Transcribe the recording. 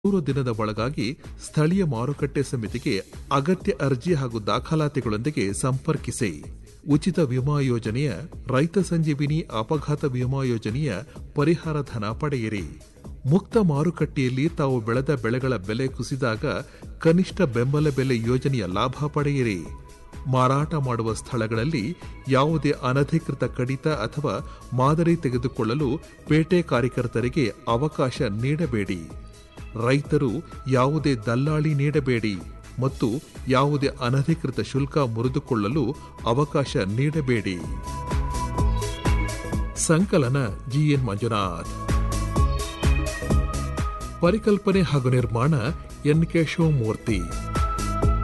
ನೂರು ದಿನದ ಒಳಗಾಗಿ ಸ್ಥಳೀಯ ಮಾರುಕಟ್ಟೆ ಸಮಿತಿಗೆ ಅಗತ್ಯ ಅರ್ಜಿ ಹಾಗೂ ದಾಖಲಾತಿಗಳೊಂದಿಗೆ ಸಂಪರ್ಕಿಸಿ ಉಚಿತ ವಿಮಾ ಯೋಜನೆಯ ರೈತ ಸಂಜೀವಿನಿ ಅಪಘಾತ ವಿಮಾ ಯೋಜನೆಯ ಪರಿಹಾರ ಧನ ಪಡೆಯಿರಿ ಮುಕ್ತ ಮಾರುಕಟ್ಟೆಯಲ್ಲಿ ತಾವು ಬೆಳೆದ ಬೆಳೆಗಳ ಬೆಲೆ ಕುಸಿದಾಗ ಕನಿಷ್ಠ ಬೆಂಬಲ ಬೆಲೆ ಯೋಜನೆಯ ಲಾಭ ಪಡೆಯಿರಿ ಮಾರಾಟ ಮಾಡುವ ಸ್ಥಳಗಳಲ್ಲಿ ಯಾವುದೇ ಅನಧಿಕೃತ ಕಡಿತ ಅಥವಾ ಮಾದರಿ ತೆಗೆದುಕೊಳ್ಳಲು ಪೇಟೆ ಕಾರ್ಯಕರ್ತರಿಗೆ ಅವಕಾಶ ನೀಡಬೇಡಿ ರೈತರು ಯಾವುದೇ ದಲ್ಲಾಳಿ ನೀಡಬೇಡಿ ಮತ್ತು ಯಾವುದೇ ಅನಧಿಕೃತ ಶುಲ್ಕ ಮುರಿದುಕೊಳ್ಳಲು ಅವಕಾಶ ನೀಡಬೇಡಿ ಸಂಕಲನ ಜಿಎನ್ ಮಂಜುನಾಥ್ ಪರಿಕಲ್ಪನೆ ಹಾಗೂ ನಿರ್ಮಾಣ ಎನ್ ಕೆ ಶಿವಮೂರ್ತಿ